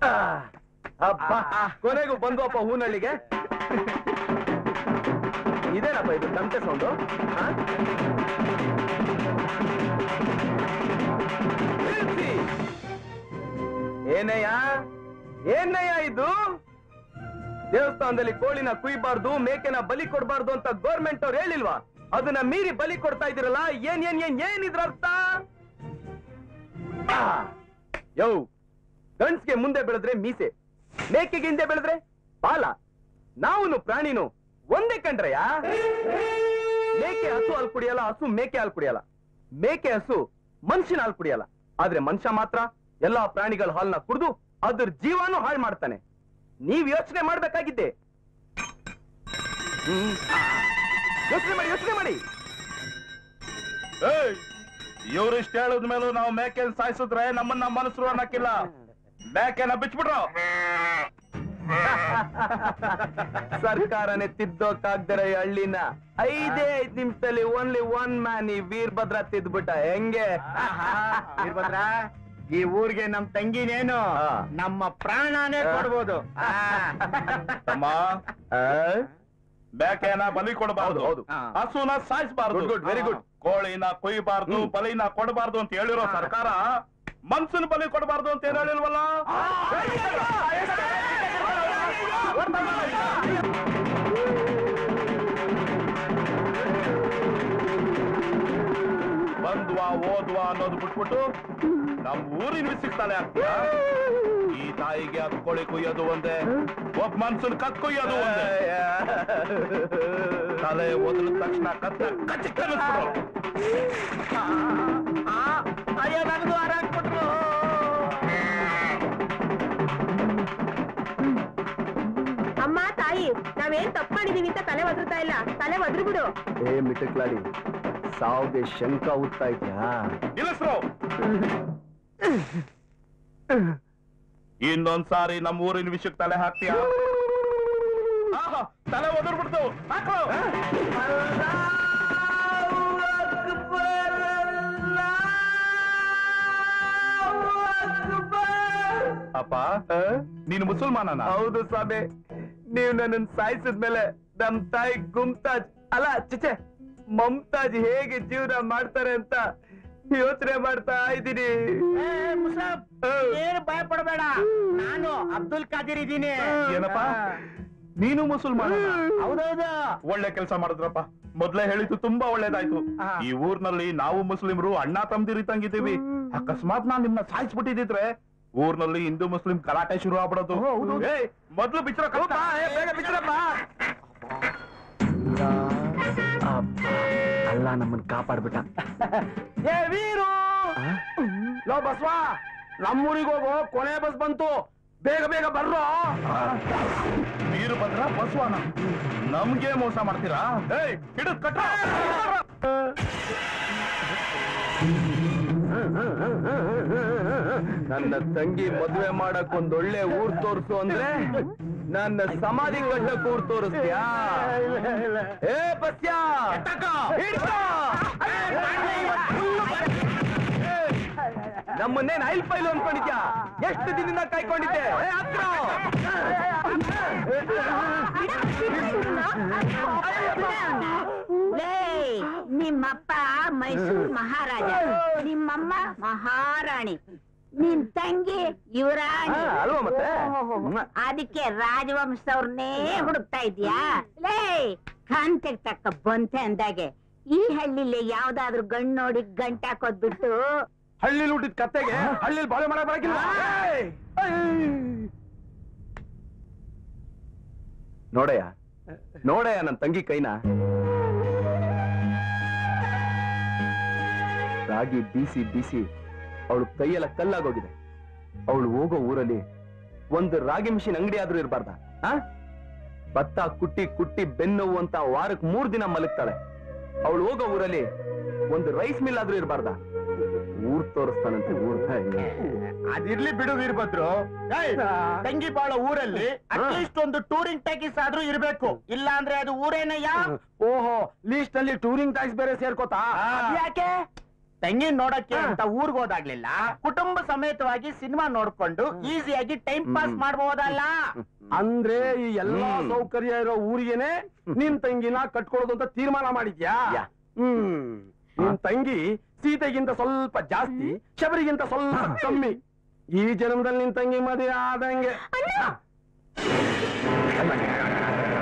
ಅಬ್ಬಾ ಕೊನೆಗೂ ಬಂದ್ವಪ್ಪ ಹೂನಳ್ಳಿಗೆ ಇದೇನಪ್ಪ ಇದು ತಮಟೆ ಸೌಂಡು ಏನಯ್ಯ ಏನಯ್ಯ ಇದು ದೇವಸ್ಥಾನದಲ್ಲಿ ಕೋಳಿನ ಕುಯ್ಬಾರ್ದು ಮೇಕೆನ ಬಲಿ ಕೊಡ್ಬಾರ್ದು ಅಂತ ಗೌರ್ಮೆಂಟ್ ಅವ್ರು ಹೇಳಿಲ್ವಾ ಅದನ್ನ ಮೀರಿ ಬಲಿ ಕೊಡ್ತಾ ಇದಿರಲ್ಲ ಏನ್ ಏನ್ ಏನ್ ಏನ್ ಇದ್ರ ಅರ್ಥ ಆ, ಯೋ ಗಂಡ್ಸ್ಗೆ ಮುಂದೆ ಬೆಳೆದ್ರೆ ಮೀಸೆ ಮೇಕೆಗೆ ಹಿಂದೆ ಬೆಳೆದ್ರೆ ಬಾಲ ನಾವುನು ಪ್ರಾಣಿನು ಒಂದೇ ಕಂಡ್ರಯ್ಯ ಮೇಕೆ ಹಸು ಹಾಲು ಕುಡಿಯಲ್ಲ ಹಸು ಮೇಕೆ ಹಾಲು ಕುಡಿಯಲ್ಲ ಮೇಕೆ ಹಸು ಮನುಷ್ಯನ ಹಾಲು ಕುಡಿಯಲ್ಲ ಆದ್ರೆ ಮನುಷ್ಯ ಮಾತ್ರ ಎಲ್ಲಾ ಪ್ರಾಣಿಗಳ ಹಾಲ್ನ ಕುಡಿದು ಅದ್ರ ಜೀವನೂ ಹಾಳು ಮಾಡ್ತಾನೆ ನೀವ್ ಯೋಚನೆ ಮಾಡ್ಬೇಕಾಗಿದ್ದೆ ಯೋಚನೆ ಮಾಡಿ ಯೋಚನೆ ಮಾಡಿ ಇವ್ರು ಇಷ್ಟ ಹೇಳದ ಮೇಲೂ ನಾವು ಮೇಕೆನ ಸಾಯಿಸಿದ್ರೆ ನಮ್ಮನ್ನ ಮನಸ್ಸರು ಅನ್ನಕ್ಕಿಲ್ಲ ಮೇಕೆನ ಬಿಚ್ಬಿಟ್ರು ಸರ್ಕಾರನೇ ತಿದ್ದೋಕಾಗ್ದರೆ ಈ ಹಳ್ಳಿನ ಐದೇ ಐದ್ ನಿಮಿಷದಲ್ಲಿ ಓನ್ಲಿ ಒನ್ ಮ್ಯಾನ್ ಈ ವೀರಭದ್ರ ತಿದ್ಬಿಟ್ಟ ಹೆಂಗೆ ವೀರಭದ್ರ ಈ ಊರಿಗೆ ನಮ್ ತಂಗಿನೇನು ಹಾ. ನಮ್ಮ ಪ್ರಾಣನೇ ಕೊಡ್ಬೋದು ತಮ್ಮ ಮೇಕೆನ ಬಲಿ ಕೊಡಬಾರ್ದು ಹೌದು, ಹೌದು. ಹಸುನ ಸಾಯಿಸಬಾರ್ದು Good, good, very good. ಕೋಳಿನ ಕೊಯ್ಬಾರ್ದು ಹ್ಮ್. ಬಲಿನ ಕೊಡಬಾರ್ದು ಅಂತ ಹೇಳಿರೋ ಸರ್ಕಾರ ಮನ್ಸನ್ ಬಲಿ ಕೊಡಬಾರ್ದು ಅಂತ ಏನ್ ಹೇಳಿಲ್ವಲ್ಲ ಬಂದ್ವಾ ಓದ್ವಾ ಅನ್ನೋದು ಬಿಟ್ಬಿಟ್ಟು ನಮ್ ಊರಿನ ವಿಸಿಗ್ತಾಳೆ ಆಗ್ತೀಯ ಈ ತಾಯಿಗೆ ಅದು ಕೋಳಿ ಕುಯ್ಯೋದು ಒಂದೇ ಒಬ್ಬ ಮನ್ಸನ್ ಕತ್ ಕುಯ್ಯೋದು ಒಂದೇ ತಲೆ ಓದಿದ ತಕ್ಷಣ ಕತ್ತ ಕಚ್ಚಿ ಕಲಿಸ್ಬಿಡು ಅಯ್ಯೋ ನಗದು ಹಾರಾಕ್ಬಿಟ್ರು ಅಮ್ಮ ತಾಯಿ ನಾವೇನ್ ತಪ್ಪು ಮಾಡಿದೀವಿ ಅಂತ ತಲೆ ಒದರ್ತಾ ಇಲ್ಲ ತಲೆ ಒದ್ರು ಬಿಡು ಏ ಮಿಟಕ್ಲಾಡಿ ಸಾವ್ಗೆ ಶಂಕ ಉತ್ತಾ ಇದ್ಯಾ ನಿಲ್ಲಿಸ್ರು ಇನ್ನೊಂದ್ಸಾರಿ ನಮ್ಮ ಊರಿನ ವಿಷಯಕ್ಕೆ ತಲೆ ಹಾಕ್ತೀಯ ಆಹಾ, ತಲೆ ಒದರ್ಬಿಡ್ತು ಹಾಕು ಅಪ್ಪ ನೀನು ಮುಸಲ್ಮಾನನ ಹೌದು ಸ್ವಾಮಿ ನೀವು ನನ್ನನ್ನು ಸಾಯಿಸಿದ್ಮೇಲೆ ನಮ್ ತಾಯಿ ಗುಮ್ತಾಜ್ ಅಲ್ಲ ಚಿಚೆ ಮಮ್ತಾಜ್ ಹೇಗೆ ಜೀವನ ಮಾಡ್ತಾರೆ ಅಂತ ಯೋಚನೆ ಮಾಡ್ತಾ ಇದ್ದೀನಿ ಏನು ಭಯ ಪಡಬೇಡ ನಾನು ಅಬ್ದುಲ್ ಕಾದಿರ್ ಇದ್ದೀನಿ ಏನಪ್ಪ ನೀನು ಮುಸಲ್ಮಾನ ಹೌದೌದು ಒಳ್ಳೆ ಕೆಲಸ ಮಾಡಿದ್ರಪ್ಪ ಮೊದ್ಲೇ ಹೇಳಿದ್ದು ತುಂಬಾ ಒಳ್ಳೇದಾಯ್ತು ಹಾ. ಈ ಊರ್ನಲ್ಲಿ ನಾವು ಮುಸ್ಲಿಮ್ರು ಅಣ್ಣ ತಮ್ದಿರಿತಂಗಿದ್ದೀವಿ ಅಕಸ್ಮಾತ್ ನಾನ್ ನಿಮ್ನ ಸಾಯಿಸ್ಬಿಟ್ಟಿದ್ರೆ ಊರ್ನಲ್ಲಿ ಹಿಂದೂ ಮುಸ್ಲಿಂ ಗಲಾಟೆ ಶುರು ಆಗ್ಬಿಡೋದು ಏಯ್, ಮೊದ್ಲು ಬಿಚ್ಚರ ಅಲ್ಲ ನಮ್ಮನ್ ಕಾಪಾಡ್ಬಿಟ್ಟ ಏ ವೀರು ಲೋ ಬಸ್ವಾ ನಮ್ಮೂರಿಗೆ ಹೋಗೋ ಕೊನೆ ಬಸ್ ಬಂತು ಬೇಗ ಬೇಗ ಬರ್ರೋ ನೀರು ಬಂದ್ರ ಬಸವಾನ ನಮ್ಗೆ ಮೋಸ ಮಾಡ್ತೀರಾ ಏಯ್ ಹಿಡಿದ್ ಕಟ್ಟ ನನ್ನ ತಂಗಿ ಮದ್ವೆ ಮಾಡಕ್ ಒಂದ್ ಒಳ್ಳೆ ಊರ್ ತೋರ್ಸು ಅಂದ್ರೆ ನನ್ನ ಸಮಾಧಿ ಕಟ್ಟಕ್ ಊರ್ ತೋರಿಸ್ತೀಯಾ ಏ ಪಸ್ಯ ಹಿಡ್ಕೊ! ನಮ್ಮನ್ನೇನ್ ಐಲ್ ಫೈಲ್ ಅನ್ಕೊಂಡಿದ್ಯಾ ಎಷ್ಟು ದಿನದಿಂದ ಕಾಯ್ಕೊಂಡಿದ್ದೆ ಏ, ಹತ್ರ! ಲೇ ನಿಮ್ಮಪ್ಪ ಮೈಸೂರು ಮಹಾರಾಜ ನಿಮ್ಮಮ್ಮ ಮಹಾರಾಣಿ ನಿನ್ ತಂಗಿ ಯುವರಾಣಿ ಹಾ, ಅಲ್ವಾ ಮತ್ತೆ? ಅದಕ್ಕೆ ರಾಜವಂಶದವ್ರನ್ನೇ ಹುಡುಕ್ತಾ ಇದ್ಯಾ ಲೇ ಕಾಂತೆಗ್ ತಕ್ಕ ಬಂತೆ ಅಂದಾಗೆ ಈ ಹಳ್ಳಿಲಿ ಯಾವ್ದಾದ್ರು ಗಂಡ್ ನೋಡಿ ಗಂಟ ಹಾಕೋದ್ಬಿಟ್ಟು ಹಳ್ಳಿ ಹುಟ್ಟಿದ ಕತ್ತೆಗೆ ಹಳ್ಳಿಲಿ ಬಾಳೆ ಮಾಡಕ್ ಬರಕಿಲ್ಲ ನೋಡಯ್ಯ ನೋಡಯ್ಯ ನನ್ನ ತಂಗಿ ಕೈನ ರಾಗಿ ಬೀಸಿ ಬೀಸಿ ಅವಳು ಕೈಯೆಲ್ಲ ಕಲ್ಲಾಗೋಗಿದೆ ಅವಳು ಹೋಗೋ ಊರಲ್ಲಿ ಒಂದು ರಾಗಿ ಮಿಷಿನ್ ಅಂಗಡಿ ಆದ್ರೂ ಇರಬಾರ್ದ ಭತ್ತ ಕುಟ್ಟಿ ಕುಟ್ಟಿ ಬೆನ್ನೋವು ಅಂತ ವಾರಕ್ಕೆ ಮೂರ್ ದಿನ ಮಲಗ್ತಾಳೆ ಅವಳು ಹೋಗೋ ಊರಲ್ಲಿ ಒಂದು ರೈಸ್ ಮಿಲ್ ಆದ್ರೂ ಇರಬಾರ್ದ ಊರ್ ತೋರಿಸ್ತಾನಂತೆ ಊರ್ ಅದಿರ್ಲಿ ಬಿಡು ವೀರಭದ್ರು ಏಯ್, ತಂಗಿ ಬಾಳ ಊರಲ್ಲಿ ಅಟ್ಲೀಸ್ಟ್ ಒಂದು ಟೂರಿಂಗ್ ಟ್ಯಾಕಿಸ್ ಆದ್ರೂ ಇರ್ಬೇಕು ಇಲ್ಲ ಅಂದ್ರೆ ಅದು ಊರೇನಯ್ಯ ಓಹೋ ಲೀಸ್ಟ್ ಅಲ್ಲಿ ಟೂರಿಂಗ್ ಟ್ಯಾಕ್ಸ್ ಬೇರೆ ಸೇರ್ಕೋತಾ ಯಾಕೆ ತಂಗಿ ನೋಡಕ್ಕೆ ಅಂತ ಊರ್ಗ್ ಹೋದಾಗ್ಲಿಲ್ಲ ಕುಟುಂಬ ಸಮೇತವಾಗಿ ಸಿನಿಮಾ ನೋಡ್ಕೊಂಡು ಈಸಿಯಾಗಿ ಟೈಮ್ ಪಾಸ್ ಮಾಡಬಹುದಲ್ಲ ಅಂದ್ರೆ ಈ ಎಲ್ಲಾ ಹ್ಮ್. ಸೌಕರ್ಯ ಇರೋ ಊರಿಗೆನೆ ನಿನ್ ತಂಗಿನ ಕಟ್ಕೊಳ್ಳೋದು ಅಂತ ತೀರ್ಮಾನ ಮಾಡಿದ್ಯಾ ಯಾ. ಹ್ಮ್ ನಿನ್ ತಂಗಿ ಸೀತೆಗಿಂತ ಸ್ವಲ್ಪ ಜಾಸ್ತಿ ಶಬರಿಗಿಂತ ಸ್ವಲ್ಪ ಕಮ್ಮಿ ಈ ಜನ್ಮದಲ್ಲಿ ನಿನ್ ತಂಗಿ ಮದುವೆ ಆದಂಗೆ